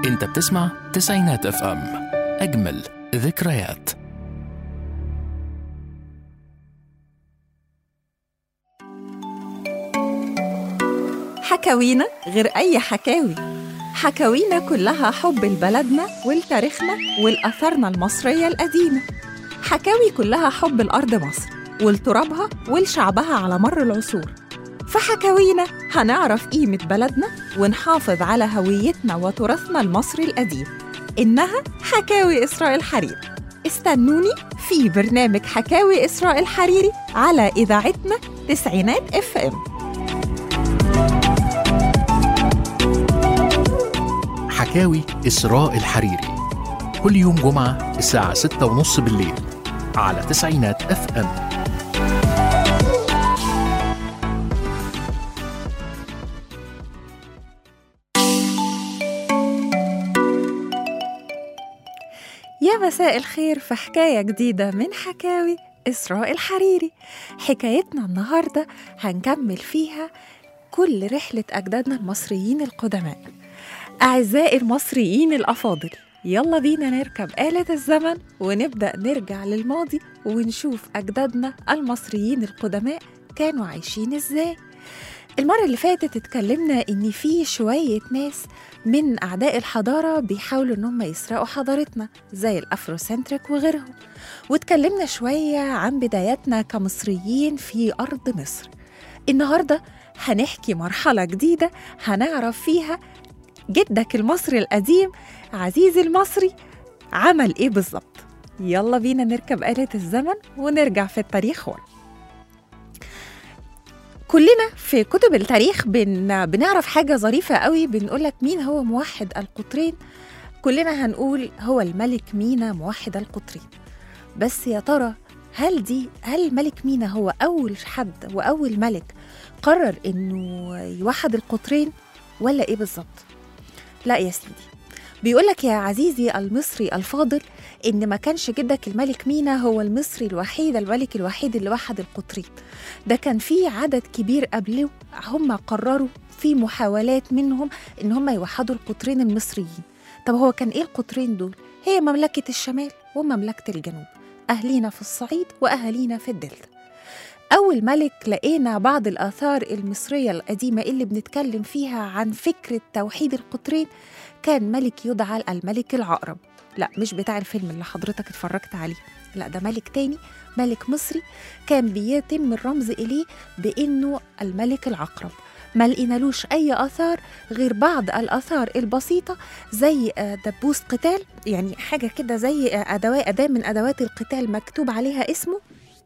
انت بتسمع تسعينات اف ام اجمل ذكريات حكاوينا غير أي حكاوي حكاوينا كلها حب لبلدنا ولتاريخنا والأثارنا المصرية القديمة حكاوي كلها حب الأرض مصر ولترابها ولشعبها على مر العصور في حكاوينا هنعرف قيمة بلدنا ونحافظ على هويتنا وتراثنا المصري القديم إنها حكاوي إسراء الحريري استنوني في برنامج حكاوي إسراء الحريري على إذاعتنا تسعينات اف ام حكاوي إسراء الحريري كل يوم جمعة الساعة ستة ونص بالليل على تسعينات اف ام يا مساء الخير في حكاية جديدة من حكاوي إسراء الحريري حكايتنا النهاردة هنكمل فيها كل رحلة أجدادنا المصريين القدماء أعزائي المصريين الأفاضل يلا بينا نركب آلة الزمن ونبدأ نرجع للماضي ونشوف أجدادنا المصريين القدماء كانوا عايشين إزاي المرة اللي فاتت اتكلمنا إن في شوية ناس من أعداء الحضارة بيحاولوا إن هم يسرقوا حضارتنا زي الأفروسنتريك وغيرهم واتكلمنا شوية عن بداياتنا كمصريين في أرض مصر النهاردة هنحكي مرحلة جديدة هنعرف فيها جدك المصري القديم عزيزي المصري عمل إيه بالظبط يلا بينا نركب آلة الزمن ونرجع في التاريخ ورا كلنا في كتب التاريخ بن... بنعرف حاجة ظريفة قوي بنقولك مين هو موحد القطرين كلنا هنقول هو الملك مينا موحد القطرين بس يا ترى هل دي هل الملك مينا هو أول حد وأول ملك قرر إنه يوحد القطرين ولا إيه بالظبط؟ لا يا سيدي بيقولك يا عزيزي المصري الفاضل إن ما كانش جدك الملك مينا هو المصري الوحيد الملك الوحيد اللي وحد القطرين ده كان في عدد كبير قبله هم قرروا في محاولات منهم إن هم يوحدوا القطرين المصريين طب هو كان إيه القطرين دول؟ هي مملكة الشمال ومملكة الجنوب أهلينا في الصعيد وأهالينا في الدلتا أول ملك لقينا بعض الآثار المصرية القديمة اللي بنتكلم فيها عن فكرة توحيد القطرين كان ملك يدعى الملك العقرب لا مش بتاع الفيلم اللي حضرتك اتفرجت عليه لا ده ملك تاني ملك مصري كان بيتم الرمز إليه بإنه الملك العقرب ما لقينالوش أي آثار غير بعض الآثار البسيطة زي آه، دبوس قتال يعني حاجة كده زي آه، أدوات أداة من أدوات القتال مكتوب عليها اسمه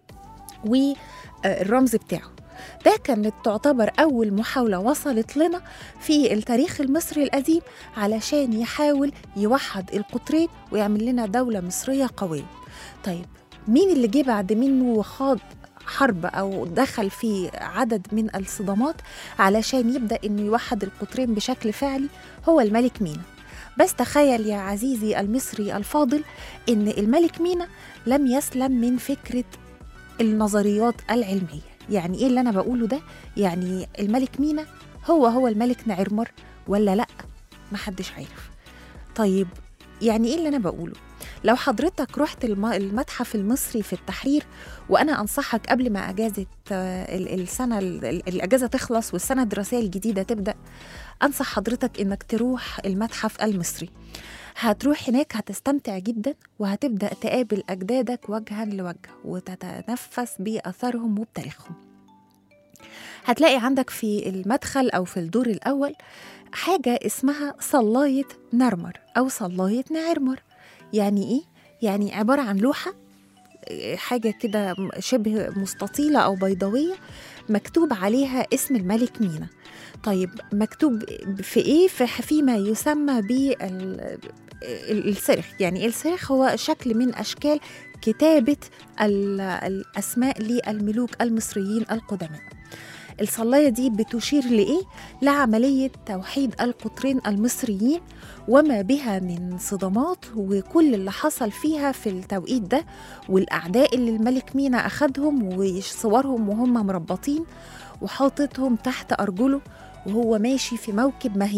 والرمز بتاعه ده كانت تعتبر أول محاولة وصلت لنا في التاريخ المصري القديم علشان يحاول يوحد القطرين ويعمل لنا دولة مصرية قوية طيب مين اللي جه بعد منه وخاض حرب أو دخل في عدد من الصدامات علشان يبدأ إنه يوحد القطرين بشكل فعلي هو الملك مينا بس تخيل يا عزيزي المصري الفاضل إن الملك مينا لم يسلم من فكرة النظريات العلمية يعني إيه اللي أنا بقوله ده؟ يعني الملك مينا هو هو الملك نعرمر ولا لأ؟ محدش عارف طيب يعني إيه اللي أنا بقوله؟ لو حضرتك رحت الم- المتحف المصري في التحرير وأنا أنصحك قبل ما أجازة آه، ال- السنة ال- ال- الأجازة تخلص والسنة الدراسية الجديدة تبدأ أنصح حضرتك إنك تروح المتحف المصري هتروح هناك هتستمتع جدا وهتبدأ تقابل أجدادك وجها لوجه وتتنفس بأثرهم وبتاريخهم هتلاقي عندك في المدخل أو في الدور الأول حاجة اسمها صلاية نرمر أو صلاية نعرمر يعني إيه؟ يعني عبارة عن لوحة إيه، حاجة كده م- شبه مستطيلة أو بيضاوية مكتوب عليها اسم الملك مينا طيب مكتوب في إيه؟ في فيما يسمى بال الصرخ يعني الصرخ هو شكل من أشكال كتابة ال- الأسماء للملوك المصريين القدماء الصلاية دي بتشير لإيه؟ لعملية توحيد القطرين المصريين وما بها من صدمات وكل اللي حصل فيها في التوقيت ده والأعداء اللي الملك مينا أخدهم وصورهم وهم مربطين وحاططهم تحت أرجله وهو ماشي في موكب مهيب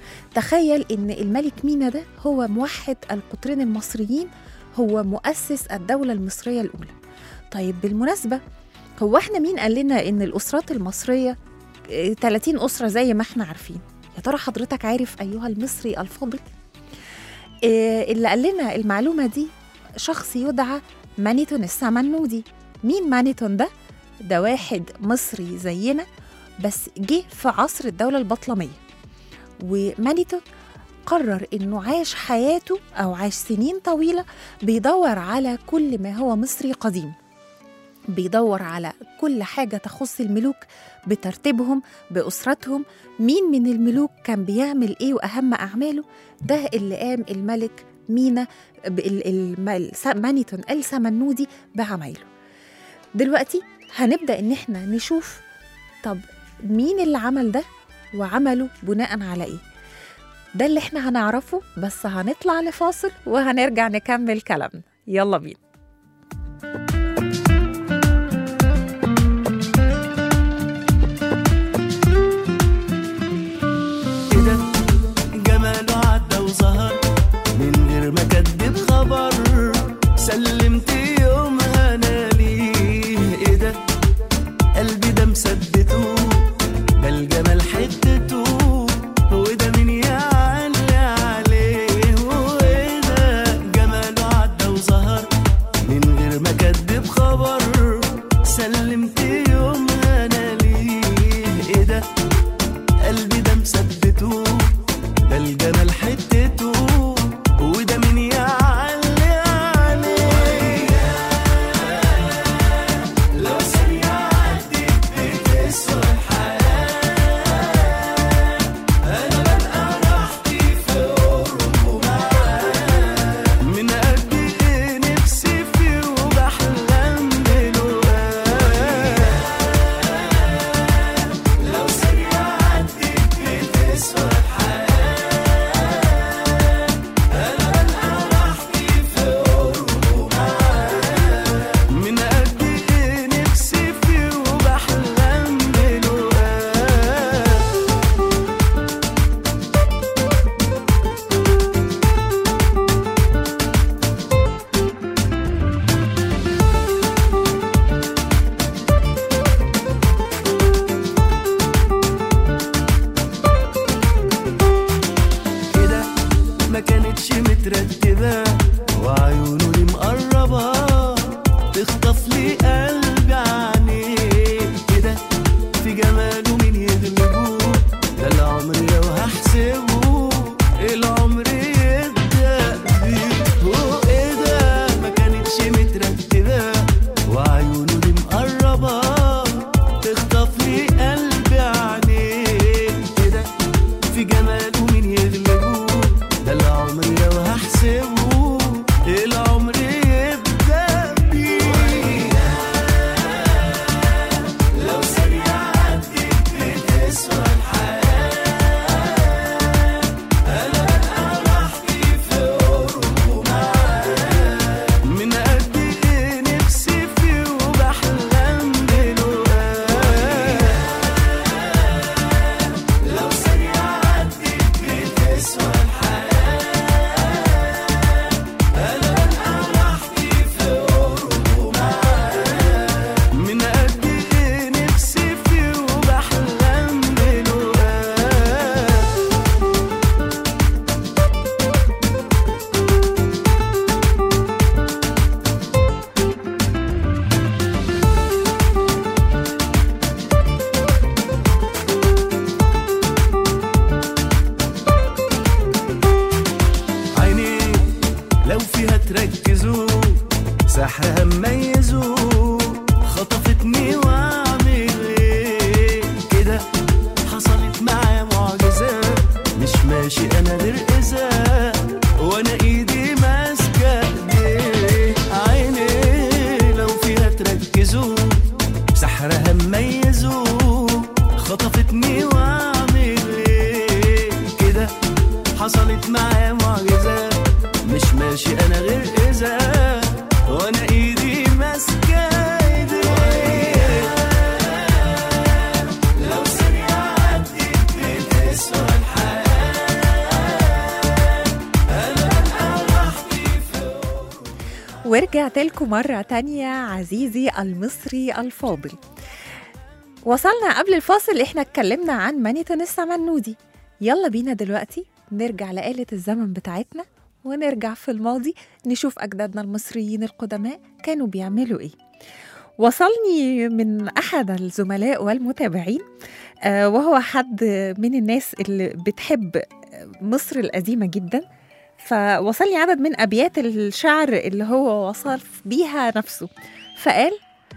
تخيل إن الملك مينا ده هو موحد القطرين المصريين هو مؤسس الدولة المصرية الأولى طيب بالمناسبة هو احنا مين قال لنا إن الأسرات المصرية آه، 30 أسرة زي ما احنا عارفين يا ترى حضرتك عارف أيها المصري الفاضل آه، اللي قال لنا المعلومة دي شخص يدعى مانيتون السمنودي مين مانيتون ده؟ ده واحد مصري زينا بس جه في عصر الدولة البطلمية ومانيتون قرر انه عاش حياته او عاش سنين طويله بيدور على كل ما هو مصري قديم بيدور على كل حاجه تخص الملوك بترتيبهم باسرتهم مين من الملوك كان بيعمل ايه واهم اعماله ده اللي قام الملك مينا ب- ال- الم- الس- مانيتون السمنودي بعمايله دلوقتي هنبدا ان احنا نشوف طب مين اللي عمل ده وعمله بناء على ايه ده اللي احنا هنعرفه بس هنطلع لفاصل وهنرجع نكمل كلامنا يلا بينا ايه ده جماله عدى وظهر من غير ما كدب خبر سلمت يومها انا ليه ايه ده قلبي ده مثبته ده الجمال حتته وده مين يعلي عليه وايه ده جماله عدى وظهر من غير ما كدب خبر سلمت يومها انا ليه ايه ده قلبي ده مثبته ده الجمال حتته وده مين يعلي عليه لو ثانية عدت بتسوى الحياة أنا بلقى راحتي في قربه معاه من قد إيه نفسي فيه وبحلم بلقاه لو ثانية عدت بتسوى الحياة أنا بلقى راحتي في قربه معاه من قد إيه نفسي فيه وبحلم بلقاه كده ما كانتش مترتبة وعيونه دي مقربة تخطف لي قلبي عينيه كده في جماله مين يغلبه ده العمر لو هحسبه العمر يبدأ بيه وايه ده ما كانتش مترتبة وعيونه دي مقربة تخطف لي قلبي عينيه كده في جماله مين يغلبه ده العمر لو هحسبه العمر يبدأ بيه لو ثانية عدت بتسوى الحياة ورجعت لكم مرة تانية عزيزي المصري الفاضل وصلنا قبل الفاصل احنا اتكلمنا عن مانيتون السمنودي يلا بينا دلوقتي نرجع لآلة الزمن بتاعتنا ونرجع في الماضي نشوف أجدادنا المصريين القدماء كانوا بيعملوا إيه وصلني من أحد الزملاء والمتابعين آه، وهو حد من الناس اللي بتحب مصر القديمة جدا فوصلني عدد من أبيات الشعر اللي هو وصف بيها نفسه فقال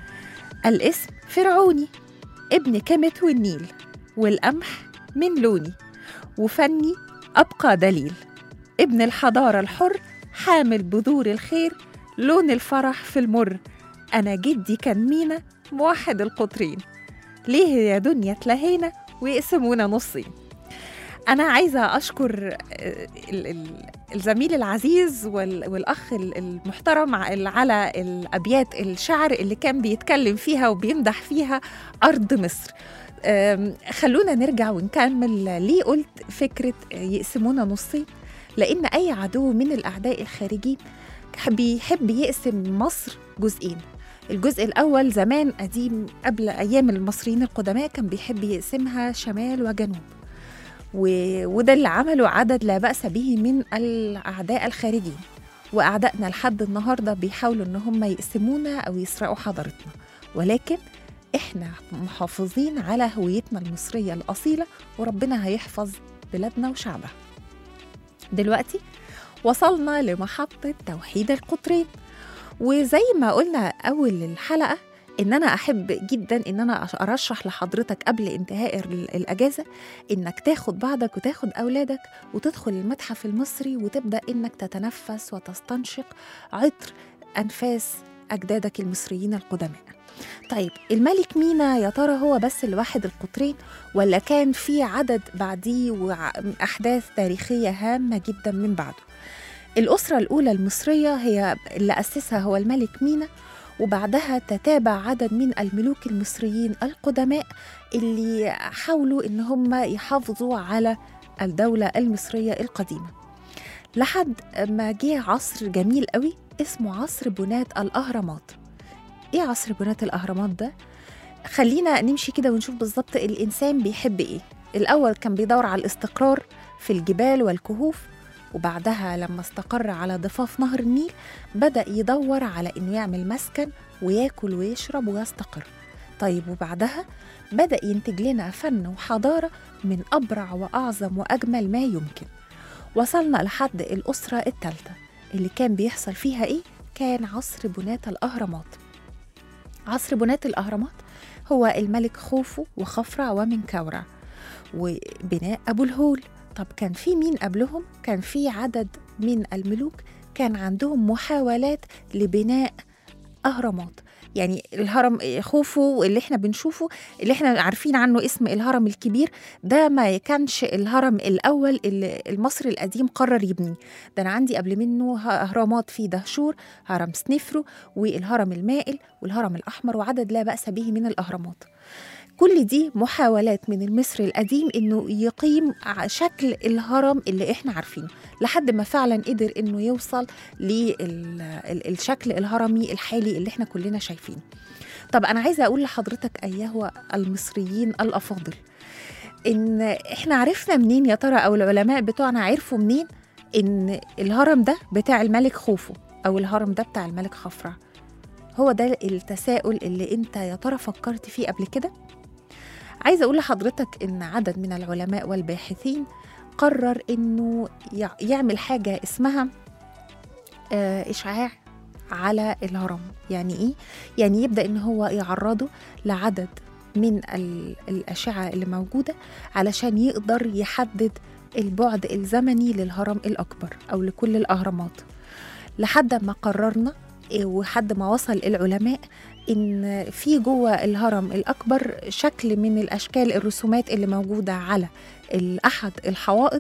الاسم فرعوني ابن كمت والنيل والقمح من لوني وفني أبقى دليل ابن الحضارة الحر حامل بذور الخير لون الفرح في المر أنا جدي كان مينا موحد القطرين ليه يا دنيا تلهينا ويقسمونا نصين أنا عايزة أشكر آه، ال- ال- الزميل العزيز وال- والأخ ال- المحترم ع- على الأبيات الشعر اللي كان بيتكلم فيها وبيمدح فيها أرض مصر أم، خلونا نرجع ونكمل ليه قلت فكرة يقسمونا نصين لأن أي عدو من الأعداء الخارجين بيحب يقسم مصر جزئين الجزء الأول زمان قديم قبل أيام المصريين القدماء كان بيحب يقسمها شمال وجنوب و... وده اللي عمله عدد لا بأس به من الأعداء الخارجين وأعدائنا لحد النهاردة بيحاولوا إن هم يقسمونا أو يسرقوا حضارتنا ولكن إحنا محافظين على هويتنا المصرية الأصيلة وربنا هيحفظ بلادنا وشعبها دلوقتي وصلنا لمحطة توحيد القطرين وزي ما قلنا أول الحلقة إن أنا أحب جدا إن أنا أرشح لحضرتك قبل انتهاء ال- الأجازة إنك تاخد بعضك وتاخد أولادك وتدخل المتحف المصري وتبدأ إنك تتنفس وتستنشق عطر أنفاس أجدادك المصريين القدماء طيب الملك مينا يا ترى هو بس اللي واحد القطرين ولا كان في عدد بعديه وأحداث تاريخية هامة جدا من بعده الأسرة الأولى المصرية هي اللي أسسها هو الملك مينا وبعدها تتابع عدد من الملوك المصريين القدماء اللي حاولوا إن هم يحافظوا على الدولة المصرية القديمة لحد ما جه عصر جميل قوي اسمه عصر بناة الأهرامات إيه عصر بناة الأهرامات ده؟ خلينا نمشي كده ونشوف بالظبط الإنسان بيحب إيه الأول كان بيدور على الاستقرار في الجبال والكهوف وبعدها لما استقر على ضفاف نهر النيل بدأ يدور على إنه يعمل مسكن وياكل ويشرب ويستقر طيب وبعدها بدأ ينتج لنا فن وحضارة من أبرع وأعظم وأجمل ما يمكن وصلنا لحد الأسرة الثالثة اللي كان بيحصل فيها إيه؟ كان عصر بناة الأهرامات عصر بناة الأهرامات هو الملك خوفو وخفرع ومنكورع وبناء أبو الهول طب كان في مين قبلهم؟ كان في عدد من الملوك كان عندهم محاولات لبناء أهرامات يعني الهرم خوفو اللي احنا بنشوفه اللي احنا عارفين عنه اسم الهرم الكبير ده ما كانش الهرم الأول اللي المصري القديم قرر يبنيه ده أنا عندي قبل منه أهرامات في دهشور هرم سنفرو والهرم المائل والهرم الأحمر وعدد لا بأس به من الأهرامات كل دي محاولات من المصري القديم انه يقيم ع- شكل الهرم اللي احنا عارفينه لحد ما فعلا قدر انه يوصل للشكل الهرمي الحالي اللي احنا كلنا شايفينه طب انا عايزه اقول لحضرتك ايها المصريين الافاضل ان احنا عرفنا منين يا ترى او العلماء بتوعنا عرفوا منين ان الهرم ده بتاع الملك خوفو او الهرم ده بتاع الملك خفرع هو ده التساؤل اللي انت يا ترى فكرت فيه قبل كده عايزه اقول لحضرتك ان عدد من العلماء والباحثين قرر انه يع- يعمل حاجه اسمها آه، اشعاع على الهرم يعني ايه يعني يبدا ان هو يعرضه لعدد من ال- الاشعه اللي موجوده علشان يقدر يحدد البعد الزمني للهرم الاكبر او لكل الاهرامات لحد ما قررنا إيه، وحد ما وصل العلماء ان في جوه الهرم الاكبر شكل من الاشكال الرسومات اللي موجوده على ال- احد الحوائط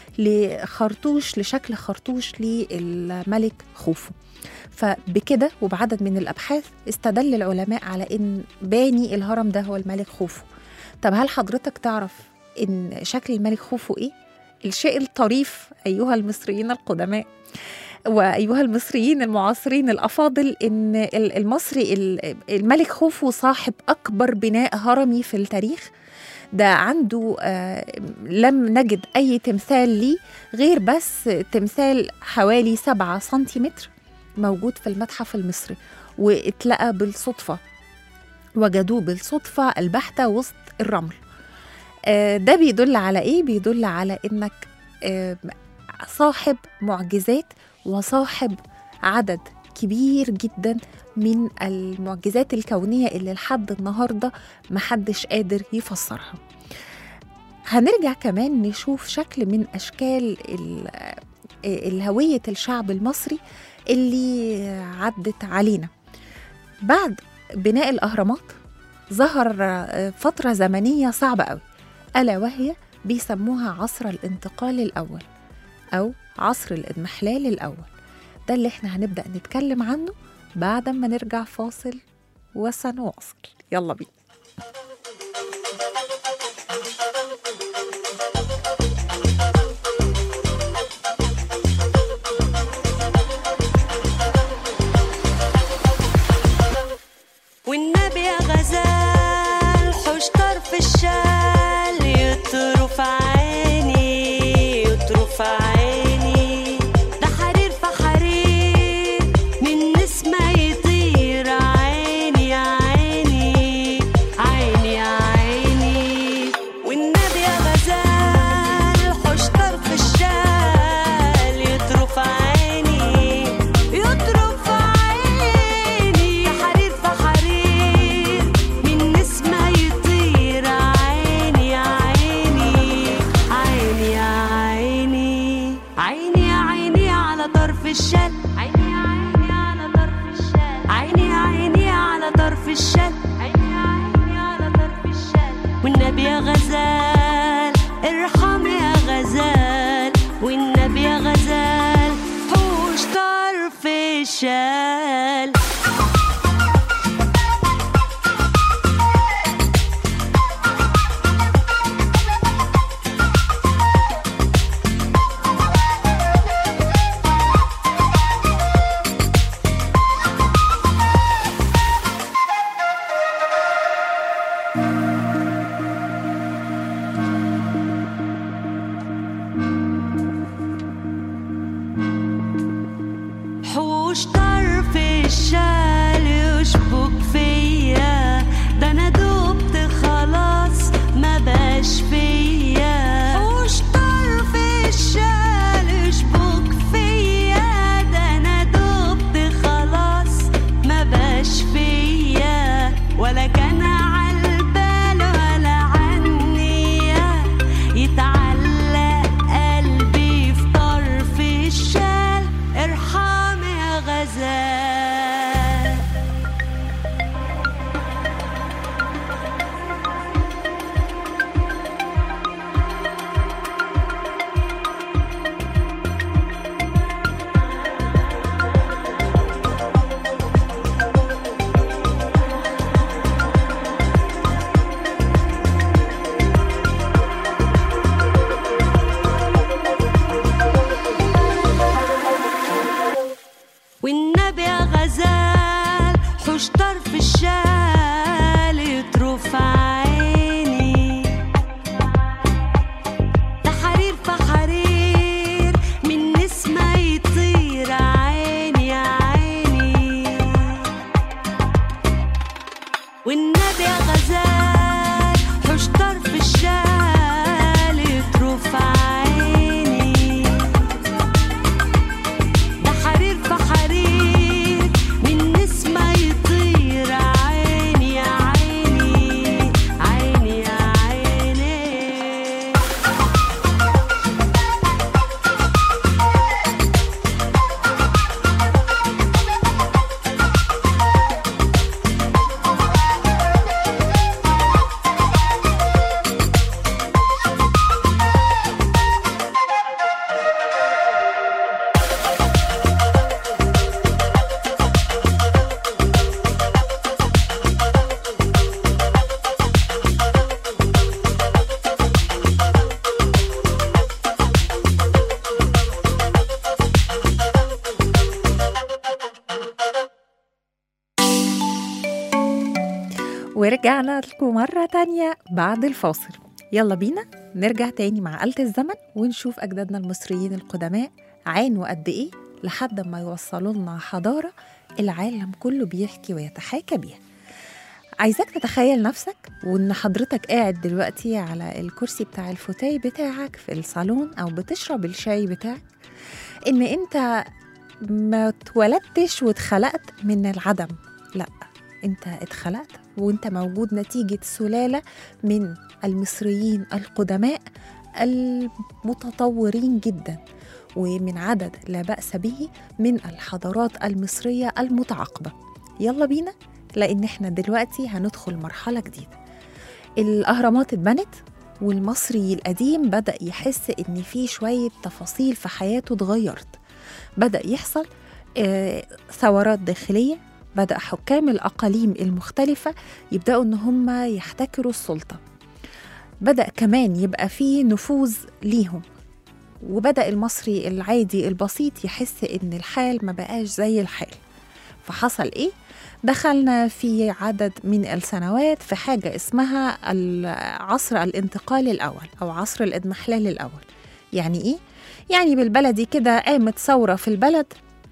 لخرطوش لشكل خرطوش للملك خوفو فبكده وبعدد من الابحاث استدل العلماء على ان باني الهرم ده هو الملك خوفو طب هل حضرتك تعرف ان شكل الملك خوفو ايه الشيء الطريف ايها المصريين القدماء وايها المصريين المعاصرين الافاضل ان ال- المصري ال- الملك خوفو صاحب اكبر بناء هرمي في التاريخ ده عنده آه، لم نجد اي تمثال ليه غير بس تمثال حوالي سبعة سنتيمتر موجود في المتحف المصري واتلقى بالصدفة وجدوه بالصدفة البحتة وسط الرمل آه، ده بيدل على ايه بيدل على انك آه، صاحب معجزات وصاحب عدد كبير جدا من المعجزات الكونية اللي لحد النهاردة محدش قادر يفسرها هنرجع كمان نشوف شكل من أشكال ال- الهوية الشعب المصري اللي عدت علينا بعد بناء الأهرامات ظهر فترة زمنية صعبة قوي ألا وهي بيسموها عصر الانتقال الأول أو عصر الإضمحلال الأول ده اللي احنا هنبدأ نتكلم عنه بعد ما نرجع فاصل وسنواصل يلا بينا والنبي يا غزال حوش طرف الشال يطرف عيني يطرف عيني ده حرير في حرير من نسمة يطير عيني يا عيني ورجعنا لكم مرة تانية بعد الفاصل يلا بينا نرجع تاني مع آلة الزمن ونشوف أجدادنا المصريين القدماء عانوا قد إيه لحد ما يوصلوا لنا حضارة العالم كله بيحكي ويتحاكى بيها عايزاك تتخيل نفسك وإن حضرتك قاعد دلوقتي على الكرسي بتاع الفوتاي بتاعك في الصالون أو بتشرب الشاي بتاعك إن أنت ما اتولدتش واتخلقت من العدم لا انت اتخلقت وانت موجود نتيجة سلالة من المصريين القدماء المتطورين جدا ومن عدد لا بأس به من الحضارات المصرية المتعاقبة يلا بينا لأن احنا دلوقتي هندخل مرحلة جديدة الأهرامات اتبنت والمصري القديم بدأ يحس إن في شوية تفاصيل في حياته اتغيرت بدأ يحصل آه، ثورات داخلية بدأ حكام الأقاليم المختلفة يبدأوا إن هم يحتكروا السلطة بدأ كمان يبقى فيه نفوذ ليهم وبدأ المصري العادي البسيط يحس إن الحال ما بقاش زي الحال فحصل إيه؟ دخلنا في عدد من السنوات في حاجة اسمها عصر الانتقال الأول أو عصر الإضمحلال الأول يعني إيه؟ يعني بالبلدي كده قامت ثورة في البلد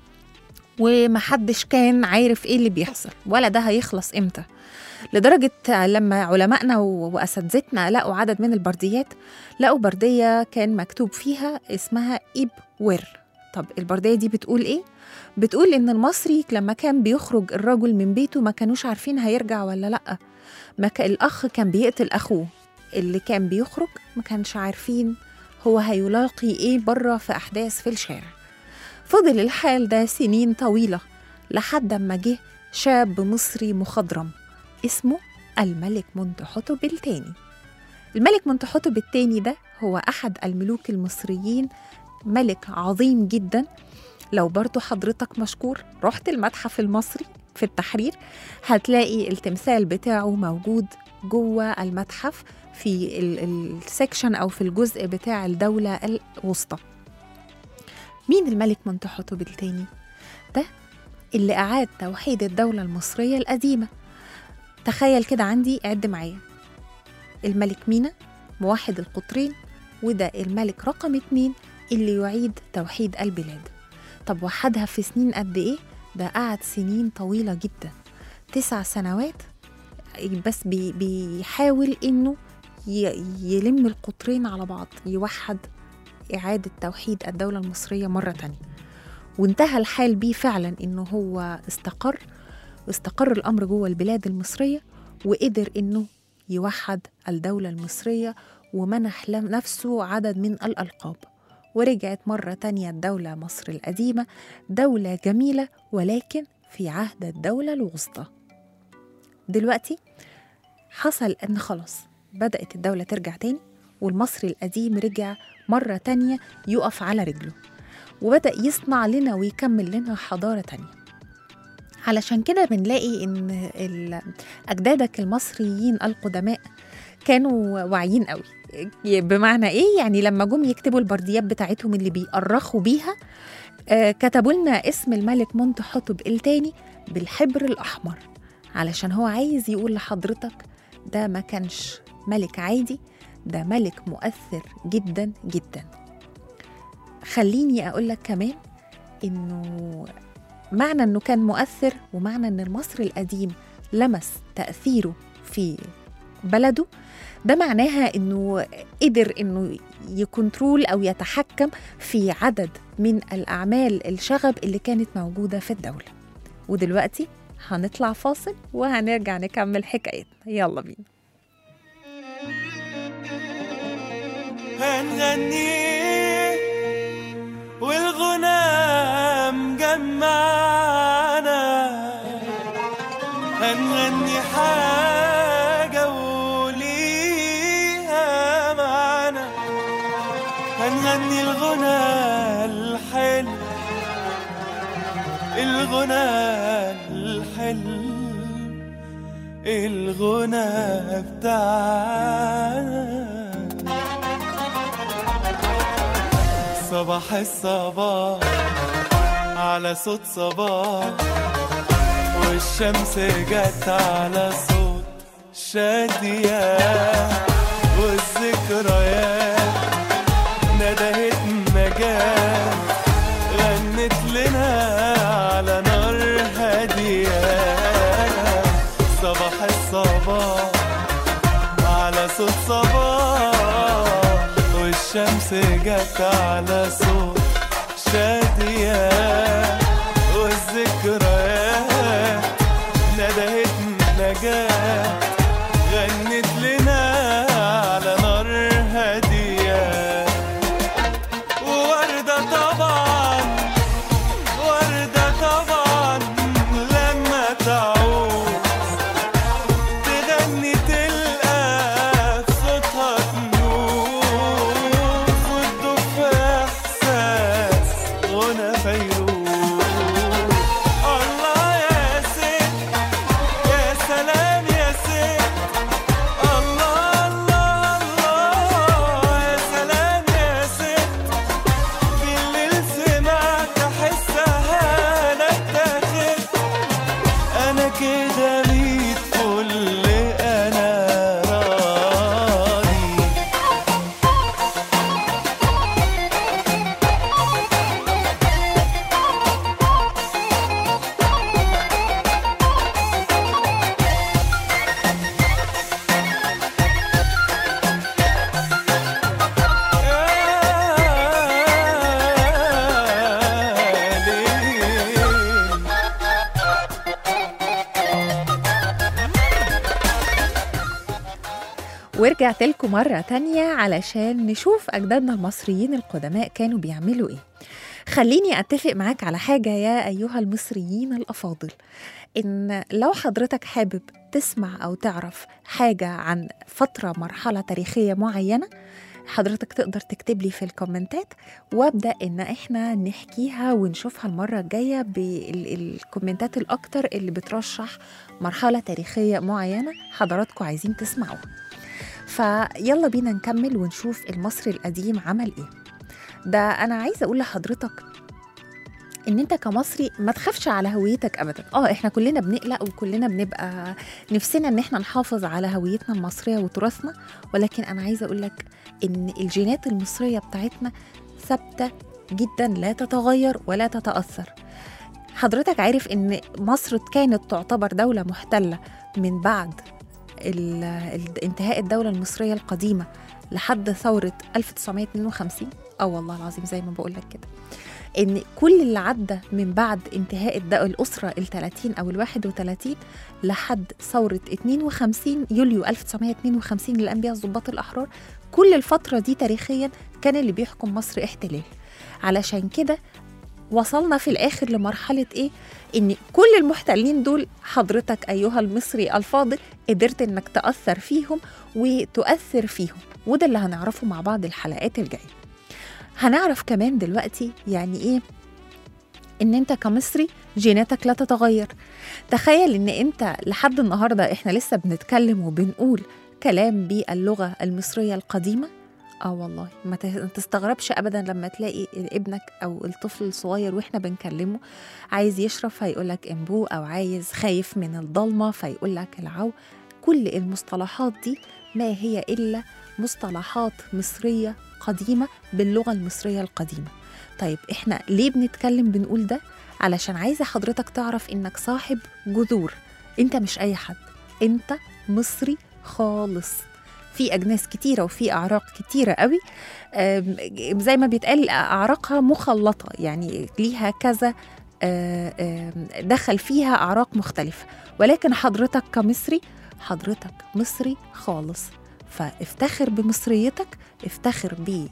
ومحدش كان عارف ايه اللي بيحصل ولا ده هيخلص امتى لدرجة لما علمائنا و- وأساتذتنا لقوا عدد من البرديات لقوا بردية كان مكتوب فيها اسمها إيب وير طب البردية دي بتقول إيه؟ بتقول إن المصري لما كان بيخرج الرجل من بيته ما كانوش عارفين هيرجع ولا لأ ما كان الأخ كان بيقتل أخوه اللي كان بيخرج ما كانش عارفين هو هيلاقي إيه بره في أحداث في الشارع فضل الحال ده سنين طويلة لحد ما جه شاب مصري مخضرم اسمه الملك منتحتب الثاني الملك منتحتب الثاني ده هو أحد الملوك المصريين ملك عظيم جدا لو برضو حضرتك مشكور رحت المتحف المصري في التحرير هتلاقي التمثال بتاعه موجود جوه المتحف في ال- السكشن أو في الجزء بتاع الدولة الوسطى مين الملك منتحتب الثاني؟ ده اللي أعاد توحيد الدولة المصرية القديمة تخيل كده عندي عد معايا الملك مينا موحد القطرين وده الملك رقم اتنين اللي يعيد توحيد البلاد طب وحدها في سنين قد ايه؟ ده قعد سنين طويلة جدا تسع سنوات بس بي بيحاول انه ي- يلم القطرين على بعض يوحد إعادة توحيد الدولة المصرية مرة تانية وانتهى الحال بيه فعلا إنه هو استقر واستقر الأمر جوه البلاد المصرية وقدر إنه يوحد الدولة المصرية ومنح لم- نفسه عدد من الألقاب ورجعت مرة تانية الدولة مصر القديمة دولة جميلة ولكن في عهد الدولة الوسطى دلوقتي حصل إن خلاص بدأت الدولة ترجع تاني والمصري القديم رجع مرة تانية يقف على رجله وبدأ يصنع لنا ويكمل لنا حضارة تانية علشان كده بنلاقي إن ال- أجدادك المصريين القدماء كانوا واعيين قوي بمعنى إيه؟ يعني لما جم يكتبوا البرديات بتاعتهم اللي بيأرخوا بيها آه، كتبوا لنا اسم الملك منتحتب التاني بالحبر الأحمر علشان هو عايز يقول لحضرتك ده ما كانش ملك عادي ده ملك مؤثر جدا جدا خليني أقول لك كمان إنه معنى إنه كان مؤثر ومعنى إن المصري القديم لمس تأثيره في بلده ده معناها إنه قدر إنه يكنترول أو يتحكم في عدد من الأعمال الشغب اللي كانت موجودة في الدولة ودلوقتي هنطلع فاصل وهنرجع نكمل حكايتنا يلا بينا هنغني والغنى مجمعنا هنغني حاجة وليها معنى هنغني الغنى الحلو الغنى الحلو الغنى بتاعنا صباح الصباح على صوت صباح والشمس جت على صوت شادية والذكريات ندهت نجاة غنت لنا على نار هادية صباح الصباح على صوت صباح والشمس جت على صوت شادية والذكريات ندهت نجاة غنت لنا على نار هادية ووردة طبعا وردة طبعا لما تعود تغني تلقى في صوتها تنور وتدوب في احساس غنى فيروز الله يا ست يا سلام يا ست الله الله الله يا سلام يا ست بالليل سمعت احسها انا اتاخدت انا كده ميت فل انا راضي يا ليل ورجعت لكم مرة تانية علشان نشوف أجدادنا المصريين القدماء كانوا بيعملوا إيه خليني أتفق معاك على حاجة يا أيها المصريين الأفاضل إن لو حضرتك حابب تسمع أو تعرف حاجة عن فترة مرحلة تاريخية معينة حضرتك تقدر تكتب لي في الكومنتات وابدا ان احنا نحكيها ونشوفها المره الجايه بالكومنتات الاكتر اللي بترشح مرحله تاريخيه معينه حضراتكم عايزين تسمعوها فيلا بينا نكمل ونشوف المصري القديم عمل ايه ده انا عايزه اقول لحضرتك ان انت كمصري ما تخافش على هويتك ابدا اه احنا كلنا بنقلق وكلنا بنبقى نفسنا ان احنا نحافظ على هويتنا المصريه وتراثنا ولكن انا عايزه اقول لك ان الجينات المصريه بتاعتنا ثابته جدا لا تتغير ولا تتاثر حضرتك عارف ان مصر كانت تعتبر دوله محتله من بعد ال- ال- انتهاء الدوله المصريه القديمه لحد ثوره 1952 اه والله العظيم زي ما بقول لك كده ان كل اللي عدى من بعد انتهاء الد- الاسره ال 30 او ال 31 لحد ثوره 52 يوليو 1952 للانبياء الضباط الاحرار كل الفتره دي تاريخيا كان اللي بيحكم مصر احتلال علشان كده وصلنا في الاخر لمرحله ايه ان كل المحتلين دول حضرتك ايها المصري الفاضل قدرت انك تاثر فيهم وتؤثر فيهم وده اللي هنعرفه مع بعض الحلقات الجايه هنعرف كمان دلوقتي يعني ايه ان انت كمصري جيناتك لا تتغير تخيل ان انت لحد النهارده احنا لسه بنتكلم وبنقول كلام باللغه المصريه القديمه اه والله ما ت- ما تستغربش ابدا لما تلاقي ابنك او الطفل الصغير واحنا بنكلمه عايز يشرب فيقول لك امبو او عايز خايف من الضلمه فيقول لك العو كل المصطلحات دي ما هي الا مصطلحات مصريه قديمه باللغه المصريه القديمه طيب احنا ليه بنتكلم بنقول ده علشان عايزه حضرتك تعرف انك صاحب جذور انت مش اي حد انت مصري خالص في اجناس كتيره وفي اعراق كتيره قوي آم، زي ما بيتقال اعراقها مخلطه يعني ليها كذا آه، آم، دخل فيها اعراق مختلفه ولكن حضرتك كمصري حضرتك مصري خالص فافتخر بمصريتك افتخر ب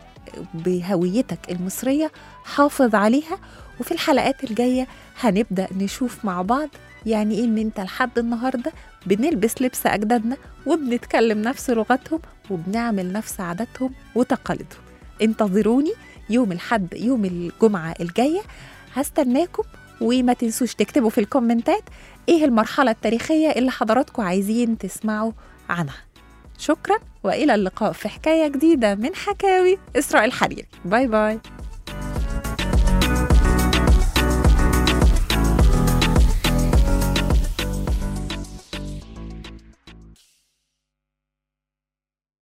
بهويتك المصرية حافظ عليها وفي الحلقات الجاية هنبدأ نشوف مع بعض يعني إيه إن أنت لحد النهاردة بنلبس لبس أجدادنا وبنتكلم نفس لغتهم وبنعمل نفس عاداتهم وتقاليدهم انتظروني يوم الحد يوم الجمعة الجاية هستناكم وما تنسوش تكتبوا في الكومنتات ايه المرحلة التاريخية اللي حضراتكم عايزين تسمعوا عنها شكرا والى اللقاء في حكايه جديده من حكاوي اسراء الحريري باي باي